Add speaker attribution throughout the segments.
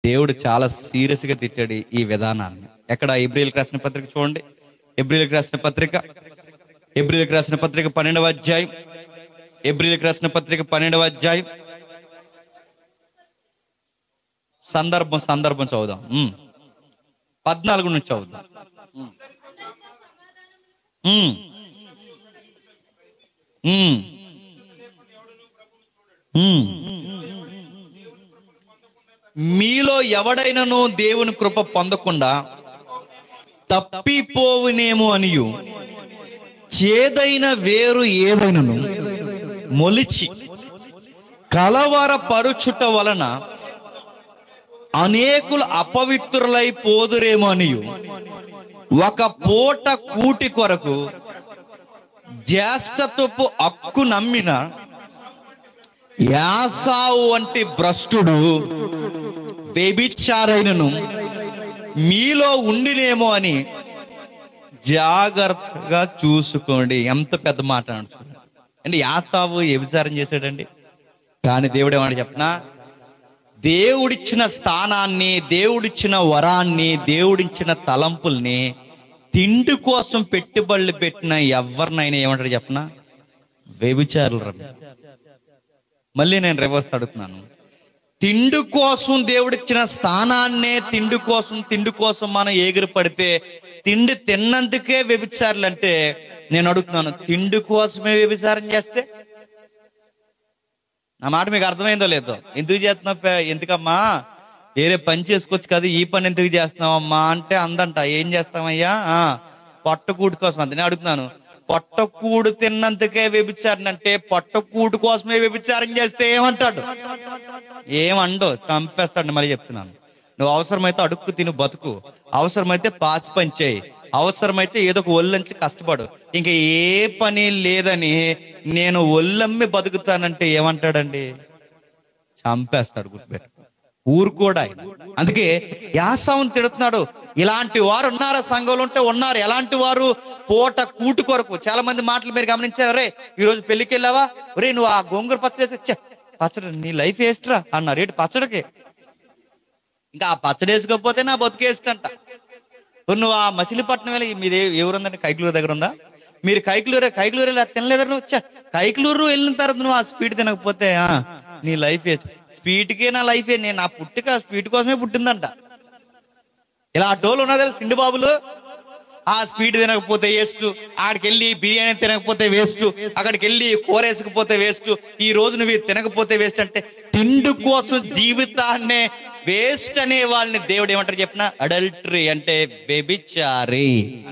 Speaker 1: దేవుడు చాలా సీరియస్ గా తిట్టాడు ఈ- ఈ విధానాన్ని ఎక్కడ ఎబ్రిల్కి రాసిన పత్రిక చూడండి ఎబ్రిల్కి రాసిన పత్రిక ఎబ్రిల్కి రాసిన పత్రిక పన్నెండవ అధ్యాయం ఎబ్రిల్కి రాసిన పత్రిక పన్నెండవ అధ్యాయం సందర్భం సందర్భం చదువుదాం ఉమ్. పద్నాలుగు నుంచి చదువుదాం ఉమ్. ఉమ్. ఉమ్. మీలో ఎవడైనను దేవుని కృప పొందకుండా తప్పిపోవునేమో అనియు చేదైన వేరు ఏదైనను మొలిచి కలవర పరుచుట వలన అనేకులు అపవిత్రులై పోదురేమో అనియు ఒక పూట కూటి కొరకు జ్యేష్ఠత్వపు హక్కు నమ్మిన యాసావు వంటి భ్రష్టుడు వ్యభిచారైనను మీలో ఉండినేమో అని జాగ్రత్తగా చూసుకోండి ఎంత పెద్ద మాట అన్నాడు చూడండి. అంటే యాసావు వ్యభిచారం చేశాడండి కానీ దేవుడు ఏమన్నా చెప్పనా దేవుడిచ్చిన స్థానాన్ని దేవుడిచ్చిన వరాన్ని దేవుడిచ్చిన తలంపుల్ని తిండి కోసం పెట్టుబడులు పెట్టిన ఎవరినైనా ఏమంటారు చెప్పనా వ్యభిచారులు రా మళ్ళీ నేను రివర్స్ అడుగుతున్నాను తిండి కోసం దేవుడిచ్చిన స్థానాన్నే తిండి కోసం తిండి కోసం మనం ఎగిరి పడితే తిండి తిన్నందుకే వ్యభిచారులు అంటే నేను అడుగుతున్నాను తిండి కోసమే వ్యభిచారం చేస్తే నా మాట మీకు అర్థమైందో లేదో ఎందుకు చేస్తున్నావు పే- ఎందుకమ్మా వేరే పని చేసుకోవచ్చు కదా ఈ పని ఎందుకు చేస్తున్నావమ్మా అంటే అందంట ఏం చేస్తామయ్యా ఆ, పొట్టకూడు కోసం అంత నేను అడుగుతున్నాను పొట్టకూడు తిన్నందుకే వ్యభిచారం అంటే పొట్టకూడు కోసమే వ్యభిచారం చేస్తే ఏమంటాడు ఏమండో చంపేస్తాడు మళ్ళీ చెప్తున్నాను నువ్వు అవసరమైతే అడుక్కు తిను బతుకు అవసరమైతే పాసి పని చేయి అవసరమైతే ఏదో ఒక ఒళ్ళంచి కష్టపడు ఇంకా ఏ పని లేదని నేను ఒళ్ళమ్మి బతుకుతానంటే ఏమంటాడండి చంపేస్తాడు గుర్తుపెట్టు ఊరు కూడా ఆయన అందుకే యాసవం తిడుతున్నాడు ఇలాంటి వారు ఉన్నారా సంఘంలో ఉంటే ఉన్నారు ఎలాంటి వారు పూట కూటు కొరకు చాలా మంది మాటలు మీరు గమనించారు రే ఈ రోజు పెళ్లికి వెళ్ళావా రే నువ్వు ఆ గోంగూర పచ్చడి వేసి ఛే, పచ్చడి నీ లైఫ్ వేస్ట్రా అన్నారు ఏంటి పచ్చడికి ఇంకా ఆ పచ్చడి వేసుకోకపోతే నా బతుకు వేస్ట్ అంట ఇప్పుడు నువ్వు ఆ మచిలీపట్నం వెళ్ళి మీది ఎవరుందండి కైకులూరు దగ్గర ఉందా మీరు కైకులూరు కైకులూరు వెళ్ళి అది తినలేదా నువ్వు ఛే, కైకులూరు వెళ్ళిన తర్వాత నువ్వు ఆ స్పీడ్ తినకపోతే ఆ, నీ లైఫ్ స్పీడ్కే నా లైఫ్ నేను నా పుట్టిక స్పీడ్ కోసమే పుట్టిందంట ఇలా టోలు ఉన్నది తిండి బాబులు ఆ స్పీడ్ తినకపోతే వేస్ట్ ఆడికి వెళ్ళి బిర్యానీ తినకపోతే వేస్ట్ అక్కడికి వెళ్ళి కూర వేసుకపోతే వేస్ట్ ఈ రోజు నువ్వు ఇది తినకపోతే వేస్ట్ అంటే తిండి కోసం జీవితాన్నే వేస్ట్ అనే వాళ్ళని దేవుడు ఏమంటారు చెప్పిన అడల్టరీ అంటే వ్యభిచారి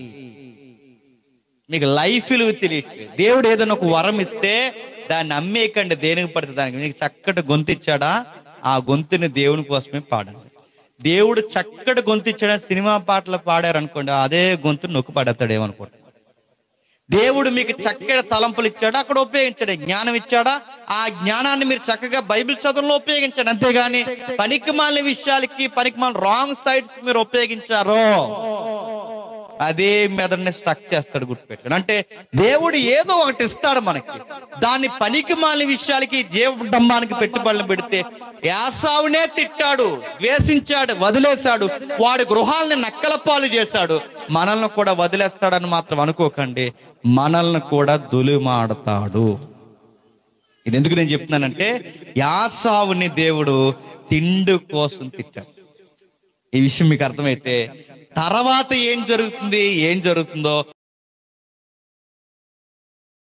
Speaker 1: మీకు లైఫ్ విలువ తెలియట్లేదు దేవుడు ఏదైనా ఒక వరం ఇస్తే దాన్ని అమ్మేయకండి దేనికి పడితే దానికి మీకు చక్కటి గొంతు ఇచ్చాడా ఆ గొంతుని దేవుని కోసమే పాడండి దేవుడు చక్కటి గొంతు ఇచ్చాడా సినిమా పాటలు పాడారు అనుకోండి అదే గొంతు నొక్కి పడతాడు ఏమనుకోండి దేవుడు మీకు చక్కటి తలంపులు ఇచ్చాడా అక్కడ ఉపయోగించాడు జ్ఞానం ఇచ్చాడా ఆ జ్ఞానాన్ని మీరు చక్కగా బైబిల్ చదువులో ఉపయోగించండి అంతేగాని పనికిమాలిన విషయాలకి పనికిమాలిన రాంగ్ సైడ్స్ మీరు ఉపయోగించారో అదే మెదడుని స్టక్ చేస్తాడు గుర్తుపెట్టుకుని అంటే దేవుడు ఏదో ఒకటి ఇస్తాడు మనకి దాన్ని పనికి మాలిన విషయాలకి జీవడంబానికి పెట్టుబడులు పెడితే యాసావునే తిట్టాడు ద్వేషించాడు వదిలేశాడు వాడి గృహాలని నక్కల పాలు చేశాడు మనల్ని కూడా వదిలేస్తాడని మాత్రం అనుకోకండి మనల్ని కూడా దులిమాడతాడు ఇది ఎందుకు నేను చెప్తున్నానంటే యాసావుని దేవుడు తిండి కోసం తిట్టాడు ఈ విషయం మీకు అర్థమైతే తర్వాత ఏం జరుగుతుంది ఏం జరుగుతుందో